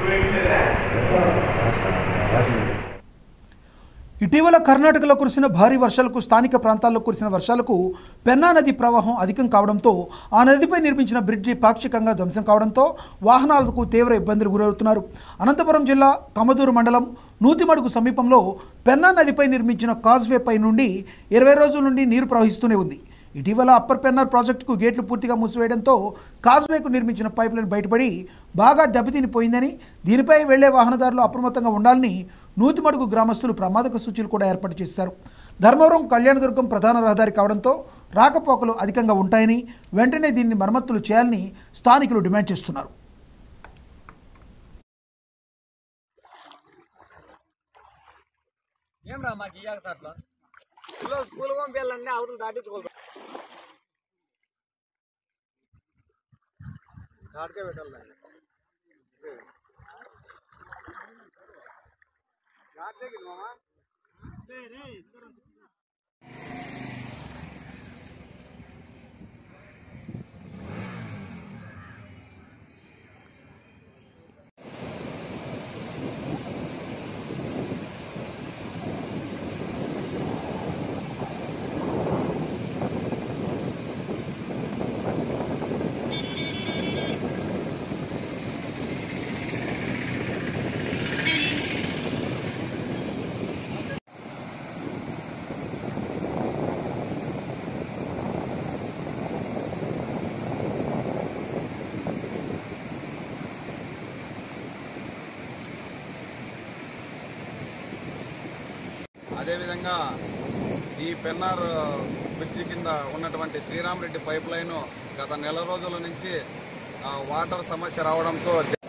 ఇటీవల కర్ణాటకలో కురిసిన భారీ వర్షాలకు స్థానిక ప్రాంతాల్లో కురిసిన వర్షాలకు పెన్నా నది ప్రవాహం అధికం కావడంతో ఆ నదిపై నిర్మించిన బ్రిడ్జి పాక్షికంగా ధ్వంసం కావడంతో వాహనాలకు తీవ్ర ఇబ్బందులు గురవుతున్నారు అనంతపురం జిల్లా కమదూరు మండలం నూతిమడుగు సమీపంలో పెన్నా నదిపై నిర్మించిన కాజ్వే పై నుండి ఇరవై రోజుల నుండి నీరు ప్రవహిస్తూనే ఉంది ఇటీవల అప్పర్ పెన్నార్ ప్రాజెక్టుకు గేట్లు పూర్తిగా మూసివేయడంతో కాజ్వేకు నిర్మించిన పైప్ లైన్ బయటపడి బాగా దెబ్బతినిపోయిందని దీనిపై వెళ్లే వాహనదారులు అప్రమత్తంగా ఉండాలని నూతిమడుగు గ్రామస్తులు ప్రమాదక సూచీలు కూడా ఏర్పాటు చేశారు ధర్మవరం కళ్యాణదుర్గం ప్రధాన రహదారి కావడంతో రాకపోకలు అధికంగా ఉంటాయని వెంటనే దీన్ని మరమ్మతులు చేయాలని స్థానికులు డిమాండ్ చేస్తున్నారు ఏం రా మాకు ఇయ్యాక సార్ అట్లా పిల్లలు స్కూల్ పంపించాలన్నీ అవతలు దాటించుకోవాలి దాటికే పెట్టాలి దాన్ని. అదేవిధంగా ఈ పెన్నార్ బ్రిడ్జి కింద ఉన్నటువంటి శ్రీరామరెడ్డి పైప్ లైన్ గత నెల రోజుల నుంచి ఆ, వాటర్ సమస్య రావడంతో